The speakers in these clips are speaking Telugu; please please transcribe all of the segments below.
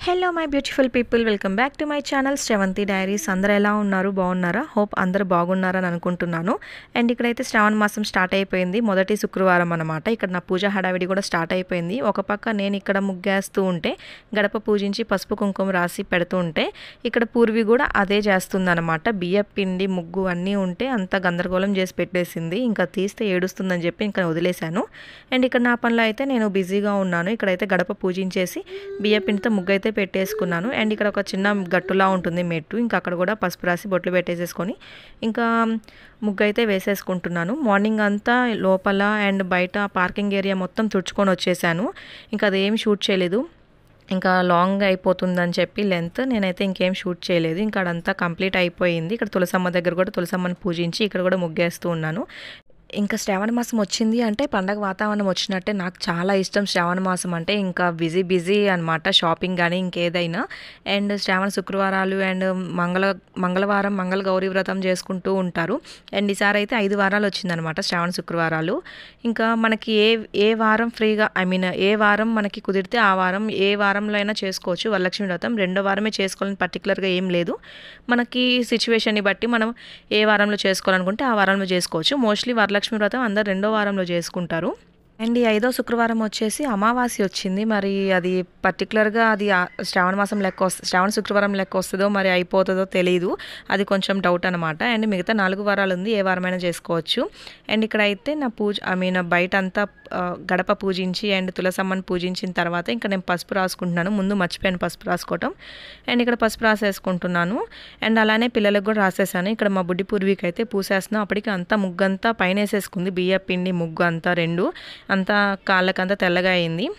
hello my beautiful people welcome back to my channel Sravanthi diaries అందరు ఎలా ఉన్నారు బాగున్నారా హోప్ అందరూ బాగున్నారని అనుకుంటున్నాను అండ్ ఇక్కడైతే శ్రావణ మాసం స్టార్ట్ అయిపోయింది మొదటి శుక్రవారం అనమాట ఇక్కడ నా పూజ హడావిడి కూడా స్టార్ట్ అయిపోయింది ఒక పక్క నేను ఇక్కడ ముగ్గేస్తూ ఉంటే గడప పూజించి పసుపు కుంకుమ రాసి పెడుతూ ఉంటే ఇక్కడ పూర్వి కూడా అదే చేస్తుందన్నమాట బియ్య పిండి ముగ్గు అన్నీ ఉంటే అంత గందరగోళం చేసి పెట్టేసింది ఇంకా తీస్తే ఏడుస్తుందని చెప్పి ఇంకా వదిలేశాను అండ్ ఇక్కడ నా పనిలో అయితే నేను బిజీగా ఉన్నాను ఇక్కడైతే గడప పూజించేసి బియ్య పిండితో ముగ్గు అయితే పెట్టేసుకున్నాను అండ్ ఇక్కడ ఒక చిన్న గట్టులా ఉంటుంది మెట్టు ఇంకా అక్కడ కూడా పసుపు రాసి బొట్లు పెట్టేసేసుకొని ఇంకా ముగ్గు అయితే వేసేసుకుంటున్నాను మార్నింగ్ అంతా లోపల అండ్ బయట పార్కింగ్ ఏరియా మొత్తం తుడుచుకొని వచ్చేసాను ఇంకా అదేం షూట్ చేయలేదు ఇంకా లాంగ్ అయిపోతుందని చెప్పి లెంత్ నేనైతే ఇంకేం షూట్ చేయలేదు ఇంకా అదంతా కంప్లీట్ అయిపోయింది ఇక్కడ తులసమ్మ దగ్గర కూడా తులసమ్మని పూజించి ఇక్కడ కూడా ముగ్గేస్తూ ఉన్నాను ఇంకా శ్రావణ మాసం వచ్చింది అంటే పండగ వాతావరణం వచ్చినట్టే నాకు చాలా ఇష్టం శ్రావణ మాసం అంటే ఇంకా బిజీ బిజీ అనమాట షాపింగ్ కానీ ఇంకేదైనా అండ్ శ్రావణ శుక్రవారాలు అండ్ మంగళ మంగళవారం మంగళ గౌరీ వ్రతం చేసుకుంటూ ఉంటారు అండ్ ఈసారి అయితే ఐదు వారాలు వచ్చిందనమాట శ్రావణ శుక్రవారాలు ఇంకా మనకి ఏ ఏ వారం ఫ్రీగా ఐ మీన్ ఏ వారం మనకి కుదిరితే ఆ వారం ఏ వారంలో అయినా చేసుకోవచ్చు వరలక్ష్మి వ్రతం రెండో వారమే చేసుకోవాలని పర్టికులర్గా ఏం లేదు మనకి సిచ్యువేషన్ని బట్టి మనం ఏ వారంలో చేసుకోవాలనుకుంటే ఆ వారంలో చేసుకోవచ్చు మోస్ట్లీ వరలక్ష్మి వ్రతం అందరు రెండో వారంలో చేసుకుంటారు అండ్ ఈ ఐదో శుక్రవారం వచ్చేసి అమావాస్య వచ్చింది మరి అది పర్టికులర్గా అది ఆ శ్రావణ మాసం లెక్క వస్తుంది శ్రావణ శుక్రవారం లెక్క వస్తుందో మరి అయిపోతుందో తెలియదు అది కొంచెం డౌట్ అనమాట అండ్ మిగతా నాలుగు వారాలు ఉంది ఏ వారమైనా చేసుకోవచ్చు అండ్ ఇక్కడ అయితే నా పూజ ఐ మీన్ బయట అంతా ఆ, గడప పూజించి అండ్ తులసమ్మని పూజించిన తర్వాత ఇంకా నేను పసుపు రాసుకుంటున్నాను ముందు మర్చిపోయాను పసుపు రాసుకోవటం అండ్ ఇక్కడ పసుపు రాసేసుకుంటున్నాను అండ్ అలానే పిల్లలకు కూడా రాసేసాను ఇక్కడ మా బుడ్డి పూర్వీకి అయితే పూసేస్తున్నాం అప్పటికి అంతా ముగ్గంతా పైన వేసేసుకుంది బియ్య పిండి ముగ్గు అంతా రెండు అంతా కాళ్ళకంతా తెల్లగా అయింది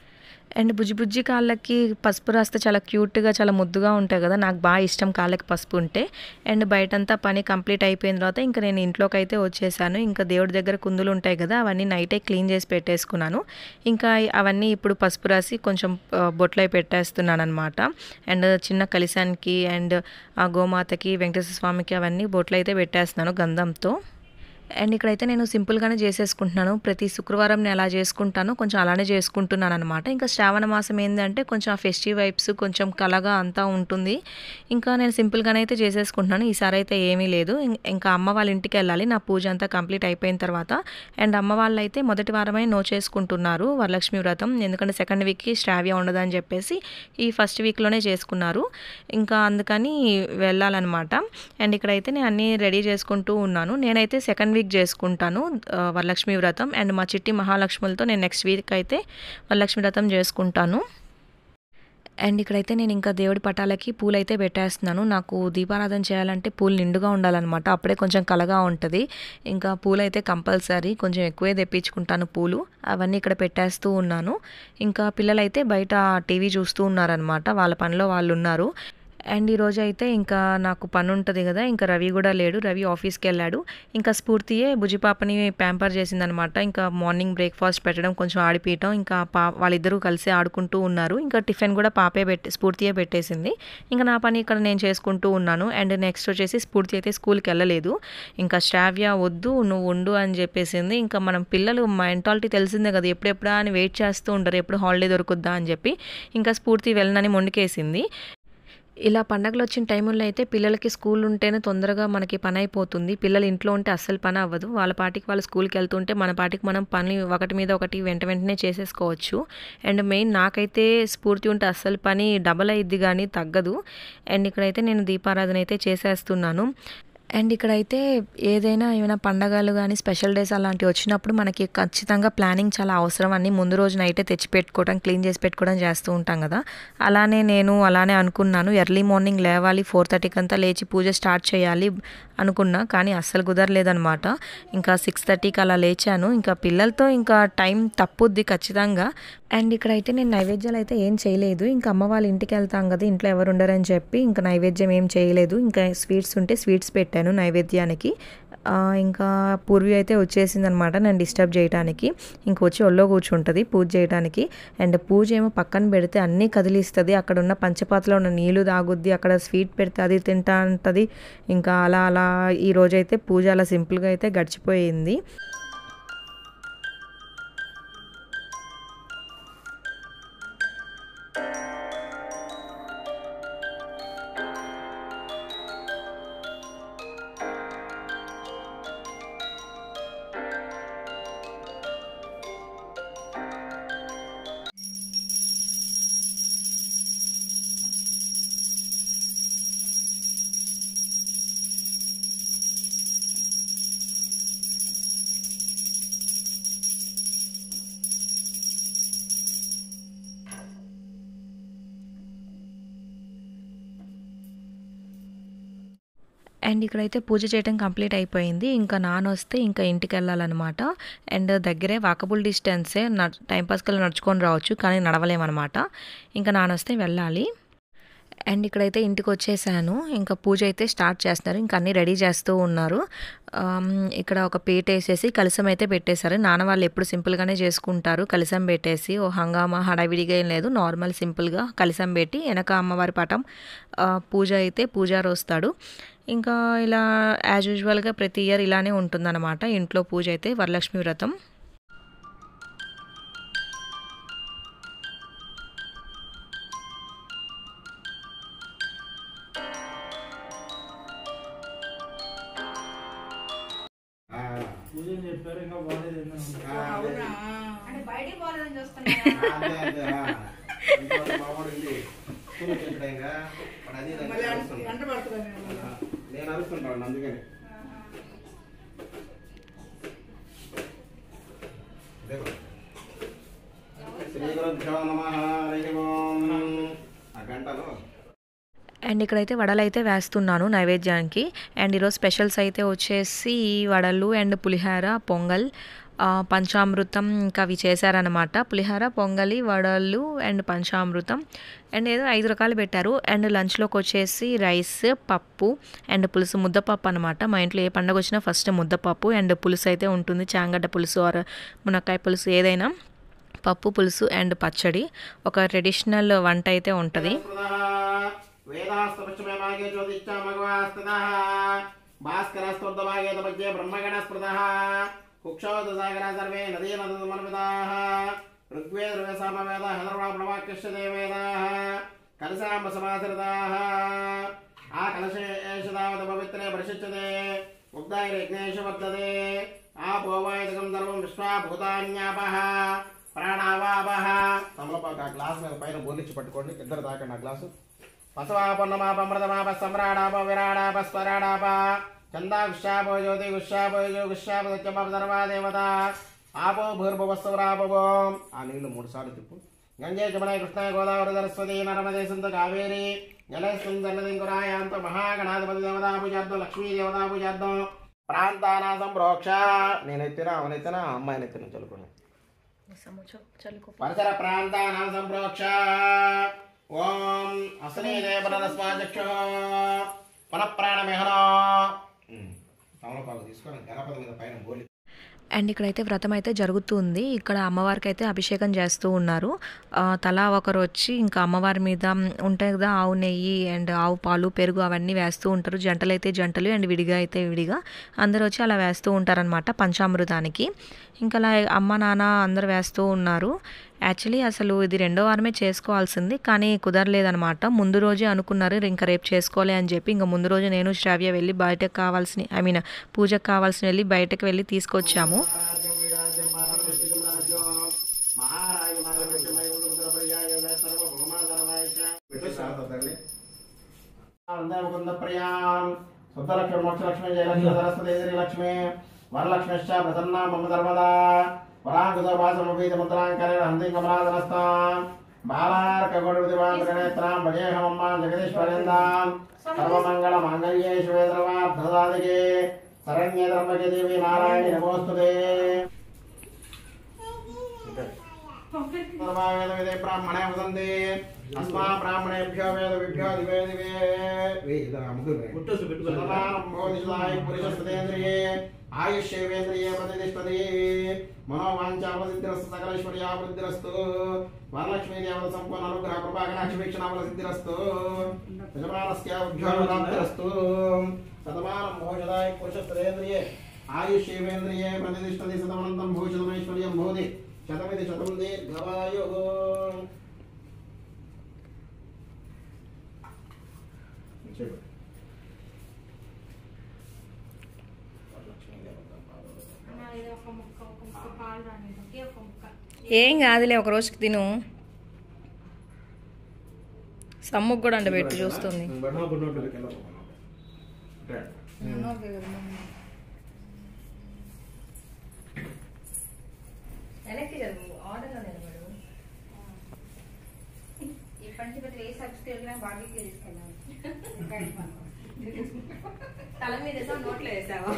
అండ్ బుజ్జి బుజ్జి కాళ్ళకి పసుపు రాస్తే చాలా క్యూట్గా చాలా ముద్దుగా ఉంటాయి కదా నాకు బాగా ఇష్టం కాళ్ళకి పసుపు ఉంటే అండ్ బయటంతా పని కంప్లీట్ అయిపోయిన తర్వాత ఇంకా నేను ఇంట్లోకి అయితే వచ్చేసాను ఇంకా దేవుడి దగ్గర కుందులు ఉంటాయి కదా అవన్నీ నైటే క్లీన్ చేసి పెట్టేసుకున్నాను ఇంకా అవన్నీ ఇప్పుడు పసుపు రాసి కొంచెం ఆ, బొట్లో పెట్టేస్తున్నాను అనమాట అండ్ చిన్న కలిశానికి అండ్ ఆ గోమాతకి వెంకటేశ్వర స్వామికి అవన్నీ బొట్లు అయితే పెట్టేస్తున్నాను గంధంతో అండ్ ఇక్కడైతే నేను సింపుల్గానే చేసేసుకుంటున్నాను ప్రతి శుక్రవారం నేను ఎలా చేసుకుంటానో కొంచెం అలానే చేసుకుంటున్నాను అనమాట ఇంకా శ్రావణ మాసం ఏంటంటే కొంచెం ఆ ఫెస్టివ్ వైబ్స్ కొంచెం కలగా అంతా ఉంటుంది ఇంకా నేను సింపుల్గానే అయితే చేసేసుకుంటున్నాను ఈసారి అయితే ఏమీ లేదు ఇం- ఇంకా అమ్మ వాళ్ళ ఇంటికి వెళ్ళాలి నా పూజ అంతా కంప్లీట్ అయిపోయిన తర్వాత అండ్ అమ్మ వాళ్ళు అయితే మొదటి వారమే నో చేసుకుంటున్నారు వరలక్ష్మి వ్రతం ఎందుకంటే సెకండ్ వీక్కి శ్రావ్య ఉండదని చెప్పేసి ఈ ఫస్ట్ వీక్లోనే చేసుకున్నారు ఇంకా అందుకని వెళ్ళాలన్నమాట అండ్ ఇక్కడైతే నేను అన్నీ రెడీ చేసుకుంటూ ఉన్నాను నేనైతే సెకండ్ వీక్ చేసుకుంటాను ఆ, వరలక్ష్మి వ్రతం అండ్ మా చిట్టి మహాలక్ష్ములతో నేను నెక్స్ట్ వీక్ అయితే వరలక్ష్మి వ్రతం చేసుకుంటాను అండ్ ఇక్కడైతే నేను ఇంకా దేవుడి పటాలకి పూలు అయితే పెట్టేస్తున్నాను నాకు దీపారాధన చేయాలంటే పూలు నిండుగా ఉండాలన్నమాట అప్పుడే కొంచెం కలగా ఉంటుంది ఇంకా పూలు అయితే కంపల్సరీ కొంచెం ఎక్కువే తెప్పించుకుంటాను పూలు అవన్నీ ఇక్కడ పెట్టేస్తూ ఉన్నాను ఇంకా పిల్లలైతే బయట టీవీ చూస్తూ ఉన్నారనమాట వాళ్ళ పనిలో వాళ్ళు ఉన్నారు అండ్ ఈరోజు అయితే ఇంకా నాకు పని ఉంటుంది కదా ఇంకా రవి కూడా లేడు రవి ఆఫీస్కి వెళ్ళాడు ఇంకా స్ఫూర్తియే బుజ్జిపాపని ప్యాంపర్ చేసిందనమాట ఇంకా మార్నింగ్ బ్రేక్ఫాస్ట్ పెట్టడం కొంచెం ఆడిపీయటం ఇంకా పా వాళ్ళిద్దరూ కలిసి ఆడుకుంటూ ఉన్నారు ఇంకా టిఫిన్ కూడా పాపే పెట్టి స్ఫూర్తియే పెట్టేసింది ఇంకా నా పని ఇక్కడ నేను చేసుకుంటూ ఉన్నాను అండ్ నెక్స్ట్ వచ్చేసి స్ఫూర్తి అయితే స్కూల్కి వెళ్ళలేదు ఇంకా శ్రావ్య వద్దు నువ్వు ఉండు అని చెప్పేసింది ఇంకా మనం పిల్లలు మెంటాలిటీ తెలిసిందే కదా ఎప్పుడెప్పుడా అని వెయిట్ చేస్తూ ఉంటారు ఎప్పుడు హాలిడే దొరుకుద్దా అని చెప్పి ఇంకా స్ఫూర్తి వెళ్ళనని మొండికేసింది ఇలా పండగలు వచ్చిన టైంలో అయితే పిల్లలకి స్కూల్ ఉంటేనే తొందరగా మనకి పని అయిపోతుంది పిల్లలు ఇంట్లో ఉంటే అస్సలు పని అవ్వదు వాళ్ళ పాటికి వాళ్ళు స్కూల్కి వెళ్తుంటే మన పాటికి మనం పని ఒకటి మీద ఒకటి వెంట వెంటనే చేసేసుకోవచ్చు అండ్ మెయిన్ నాకైతే స్ఫూర్తి ఉంటే అస్సలు పని డబల్ అయ్యిద్ది కానీ తగ్గదు అండ్ ఇక్కడైతే నేను దీపారాధన అయితే చేసేస్తున్నాను అండ్ ఇక్కడైతే ఏదైనా ఏమైనా పండగలు కానీ స్పెషల్ డేస్ అలాంటివి వచ్చినప్పుడు మనకి ఖచ్చితంగా ప్లానింగ్ చాలా అవసరం అన్ని ముందు రోజు నైటే తెచ్చి పెట్టుకోవడం క్లీన్ చేసి పెట్టుకోవడం చేస్తూ ఉంటాం కదా అలానే నేను అలానే అనుకున్నాను ఎర్లీ మార్నింగ్ లేవాలి ఫోర్ థర్టీకి అంతా లేచి పూజ స్టార్ట్ చేయాలి అనుకున్నా కానీ అస్సలు కుదరలేదనమాట ఇంకా సిక్స్ థర్టీకి అలా లేచాను ఇంకా పిల్లలతో ఇంకా టైం తప్పుద్ది ఖచ్చితంగా అండ్ ఇక్కడైతే నేను నైవేద్యాలు అయితే ఏం చేయలేదు ఇంకా అమ్మ వాళ్ళ ఇంటికి వెళ్తాం కదా ఇంట్లో ఎవరు ఉండరని చెప్పి ఇంకా నైవేద్యం ఏం చేయలేదు ఇంకా స్వీట్స్ ఉంటే స్వీట్స్ పెట్టాను నైవేద్యానికి ఆ, ఇంకా పూర్వి అయితే వచ్చేసింది అనమాట నన్ను డిస్టర్బ్ చేయడానికి ఇంక వచ్చి ఒళ్ళో కూర్చుంటుంది పూజ చేయడానికి అండ్ పూజ ఏమో పక్కన పెడితే అన్నీ కదిలిస్తుంది అక్కడ ఉన్న పంచపాతలో ఉన్న నీళ్లు తాగుద్ది అక్కడ స్వీట్ పెడితే అది తింటా అంటది ఇంకా అలా అలా ఈ రోజైతే పూజ అలా సింపుల్గా అయితే గడిచిపోయింది అండ్ ఇక్కడైతే పూజ చేయడం కంప్లీట్ అయిపోయింది ఇంకా నాన్న వస్తే ఇంకా ఇంటికి వెళ్ళాలన్నమాట అండ్ దగ్గరే వాకబుల్ డిస్టెన్సే టైంపాస్కి వెళ్ళి నడుచుకొని రావచ్చు కానీ నడవలేమన్నమాట ఇంకా నాన్న వస్తే వెళ్ళాలి అండ్ ఇక్కడైతే ఇంటికి వచ్చేసాను ఇంకా పూజ అయితే స్టార్ట్ చేస్తున్నారు ఇంకా అన్నీ రెడీ చేస్తూ ఉన్నారు ఆమ్, ఇక్కడ ఒక పీట వేసేసి కలసం అయితే పెట్టేశారు నాన్న వాళ్ళు ఎప్పుడు సింపుల్గానే చేసుకుంటారు కలసం పెట్టేసి ఓ హంగామా హడావిడిగా ఏం లేదు నార్మల్ సింపుల్గా కలసం పెట్టి వెనక అమ్మవారి పటం ఆ, పూజ అయితే పూజారి వస్తాడు ఇంకా ఇలా యాజ్ యూజువల్గా ప్రతి ఇయర్ ఇలానే ఉంటుందన్నమాట ఇంట్లో పూజ అయితే వరలక్ష్మి వ్రతం పూజలు చెప్పారు ఇంకా బాగాలేదు అంటే బయటికి పోలేదని చూస్తున్నా గంట పడుతుంది నేను అరుస్తుంటాను అందుకని శ్రీ గురుభ్యో నమ హరి ఓం ఆ గంటలో అండ్ ఇక్కడైతే వడలు అయితే వేస్తున్నాను నైవేద్యానికి అండ్ ఈరోజు స్పెషల్స్ అయితే వచ్చేసి వడలు అండ్ పులిహార పొంగల్ ఆ, పంచామృతం ఇంకా అవి చేశారనమాట పులిహార పొంగలి వడలు అండ్ పంచామృతం అండ్ ఏదో ఐదు రకాలు పెట్టారు అండ్ లంచ్లోకి వచ్చేసి రైస్ పప్పు అండ్ పులుసు ముద్దపప్పు అనమాట మా ఇంట్లో ఏ పండుగ వచ్చినా ఫస్ట్ ముద్దపప్పు అండ్ పులుసు అయితే ఉంటుంది చాంగడ్డ పులుసు ఆర్ మునక్కాయ పులుసు ఏదైనా పప్పు పులుసు అండ్ పచ్చడి ఒక ట్రెడిషనల్ వంట అయితే ఉంటుంది వేదాస్తపశ్చమే భాగే జ్యోతిశ్చ మగవాస్తతః భాస్కరస్తోర్ధభాగే తపజ్ఞే బ్రహ్మగణస్పృతः కుక్షౌత సాగర సర్వే నదీ నదమన్వితాः ఋగ్వేద ఋగసామవేద హదర్వాప్రవాక్యశ్చ దేవేదాः కలశాంబ సమాసరితాः ఆ కలశేషదావత పవిత్రే పరిశుచ్యతే ఉగ్దాయజ్ఞేష వర్తతే ఆ పోవాయుధకం ధర్మం విశ్వా భూతాన్యాపః ప్రాణావాపః తమలపాకు ఆ గ్లాస్ మీద పైన బోర్లిచ్చి పట్టుకోండి ఇద్దరు దాకండి ఆ గ్లాసు పసవాపన్నమాప మృతమాప సమ్రాడాప విరాడాప స్వరాడాప చందాక్షాపో జ్యోతి గుష్యాపో జ్యో గుష్యాప సత్యమాప సర్వా దేవత ఆపో భూర్భువస్వరాపవో ఆ నీళ్లు మూడు సార్లు తిప్పు గంగే జమున కృష్ణ గోదావరి సరస్వతి నర్మదే సింధు కావేరి జలస్మిన్ జలదింకురాయాంత మహాగణాధిపతి దేవతా పూజార్థం లక్ష్మీ దేవతా పూజార్థం ప్రాంతానా సంప్రోక్ష నేనెత్తినా అవనెత్తినా అమ్మాయిని ఎత్తిన చదువుకుని పరిసర ప్రాంతానాం సంప్రోక్ష ఓం అసనీ దేవరస్మాచక్షు పునఃప్రాణమిహన తమలపాకు తీసుకొని గణపతి మీద పైన గోలి అండ్ ఇక్కడైతే వ్రతం అయితే జరుగుతుంది ఇక్కడ అమ్మవారికి అయితే అభిషేకం చేస్తూ ఉన్నారు ఆ, తలా ఒకరు వచ్చి ఇంకా అమ్మవారి మీద ఉంటాయి కదా ఆవు నెయ్యి అండ్ ఆవు పాలు పెరుగు అవన్నీ వేస్తూ ఉంటారు జంటలు అయితే జంటలు అండ్ విడిగా అయితే విడిగా అందరూ వచ్చి అలా వేస్తూ ఉంటారనమాట పంచామృతానికి ఇంకా అలా అమ్మ నాన్న అందరు వేస్తూ ఉన్నారు యాక్చువల్లీ అసలు ఇది రెండో వారమే చేసుకోవాల్సింది కానీ కుదరలేదనమాట ముందు రోజే అనుకున్నారు ఇంకా రేపు చేసుకోవాలి అని చెప్పి ఇంకా ముందు రోజు నేను శ్రావ్య వెళ్ళి బయటకు కావాల్సిన ఐ మీన్ పూజకు కావాల్సిన వెళ్ళి బయటకు వెళ్ళి తీసుకొచ్చాము రాజ్యం వీరాజ్యం భారత విష్ణుం రాజ్యం మహారాజ మహారాజమయ ఉదరప్రయాయ సర్వభౌమా సర్వాయ వందే ముకుంద ప్రియాం శుద్ధలక్ష్మి మోక్షలక్ష్మి జయలక్ష్మి సరస్వతి దేవి లక్ష్మి వరలక్ష్మిశ్చ ప్రసన్నా మమ సర్వదా వరాంకుశోపాసమపీత ముద్రాంకరేణ హంతింగమరాధనస్తాం బాలార్కగోడవిదివాన్ త్రినేత్రాం భజేహమమ్మాం జగదీశ్వరేందాం సర్వమంగళ మాంగళ్యే శివే సర్వార్థదాదికే శరణ్యే త్రయంబకే దేవి నారాయణి నమోస్తుతే వేదవిదే బ్రాహ్మణే వదంతి అస్మా బ్రాహ్మణేభ్యో వేద విభ్యో దివే దివే గుట్టోసు పెట్టుకోవాలి పురుషస్తేంద్రియే ఆయుష్యేంద్రియే ప్రతిష్టతి మనోవాంఛావసిద్ధిరస్తు సకలేశ్వర్యావృద్ధిరస్తు వరలక్ష్మీ దేవత సంపూర్ణ అనుగ్రహ కృపాకటాక్ష వీక్షణావల సిద్ధిరస్తు యజమానస్యాభ్యోరాప్తిరస్తు శతమానం భోజదాయ పురుషస్తేంద్రియే ఆయుష్యేంద్రియే ప్రతిష్టతి శతమనంతం భూషితమైశ్వర్యం భూతి శతమిది శతం దీర్ఘవాయు చెప్పండి ఒక ముక్క ఒక ముక్క పాలు రానిది ఒకే ఒక ముక్క ఏం కాదులే ఒక రోజుకి తిను సమ్ముకు కూడా అంట పెట్టి చూస్తుంది పంచి పెద్ద వేసి తీసుకెళ్ళినా బాడీకి తీసుకెళ్ళాలి తల మీద వేసావు నోట్లో వేసావా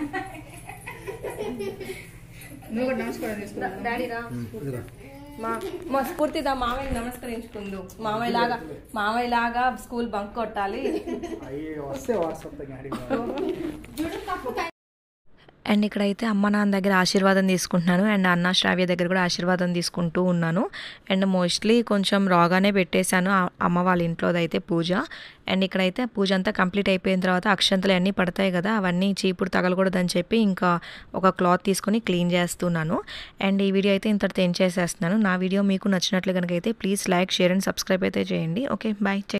నువ్వు కూడా నమస్కారం చేసుకున్నావు డాడీ రా మా మా స్ఫూర్తిదా మామయ్య నమస్కరించుకుందు మామయ్యలాగా మామయ్యలాగా స్కూల్ బంక్ కొట్టాలి వస్తే వాట్సాప్ గాడి చూడు కప్పు అండ్ ఇక్కడైతే అమ్మ నాన్న దగ్గర ఆశీర్వాదం తీసుకుంటున్నాను అండ్ అన్న శ్రావ్య దగ్గర కూడా ఆశీర్వాదం తీసుకుంటూ ఉన్నాను అండ్ మోస్ట్లీ కొంచెం రాగానే పెట్టేశాను ఆ అమ్మ వాళ్ళ ఇంట్లో అయితే పూజ అండ్ ఇక్కడైతే పూజ అంతా కంప్లీట్ అయిపోయిన తర్వాత అక్షంతలు అన్నీ పడతాయి కదా అవన్నీ చీపుడు తగలకూడదని చెప్పి ఇంకా ఒక క్లాత్ తీసుకొని క్లీన్ చేస్తున్నాను అండ్ ఈ వీడియో అయితే ఇంతటితో ఏం చేసేస్తున్నాను నా వీడియో మీకు నచ్చినట్లు కనుక అయితే please like share and subscribe అయితే చేయండి ఓకే బాయ్